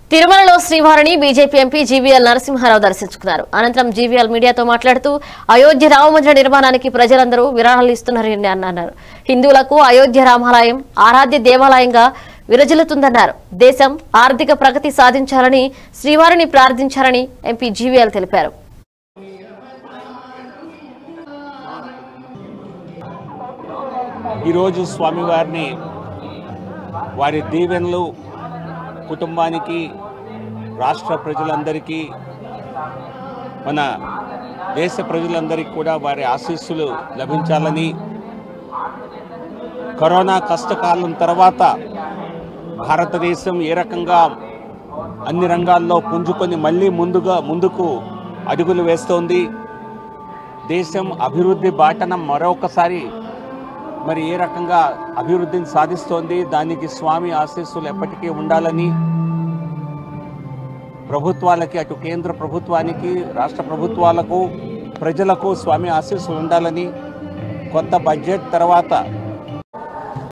తిరుమలలో శ్రీవారిని BJP MP GVL Narasimha Rao దర్శించుకున్నారు అనంతరం జీవీఎల్ మీడియాతో మాట్లాడుతూ అయోధ్య రామమందిర నిర్మాణానికి ప్రజలందరూ విరాళాలు ఇస్తున్నారని అన్నారు హిందువులకు అయోధ్య రామాలయం ఆరాధ్య దేవాలయంగా విరజిల్లుతుందన్నారు దేశం ఆర్థిక ప్రగతి సాధించాలని శ్రీవారిని ప్రార్థించారని ఎంపీ జీవీఎల్ తెలిపారు ఈరోజు స్వామివారిని వారి దీవెనలు కుటుంబానికి రాష్ట్ర ప్రజలందరికీ మన దేశ ప్రజలందరికీ కూడా వారి ఆశీస్సులు లభించాలని కరోనా కష్టకాలం తర్వాత భారతదేశం ఏ రకంగా అన్ని రంగాల్లో పుంజుకొని మళ్ళీ ముందుగా ముందుకు అడుగులు వేస్తోంది దేశం అభివృద్ధి బాటన మరొకసారి మరి ఏ రకంగా అభివృద్ధిని సాధిస్తోంది దానికి స్వామి ఆశీస్సులు ఎప్పటికీ ఉండాలని ప్రభుత్వాలకి అటు కేంద్ర ప్రభుత్వానికి రాష్ట్ర ప్రభుత్వాలకు ప్రజలకు స్వామి ఆశీస్సులు ఉండాలని కొత్త బడ్జెట్ తర్వాత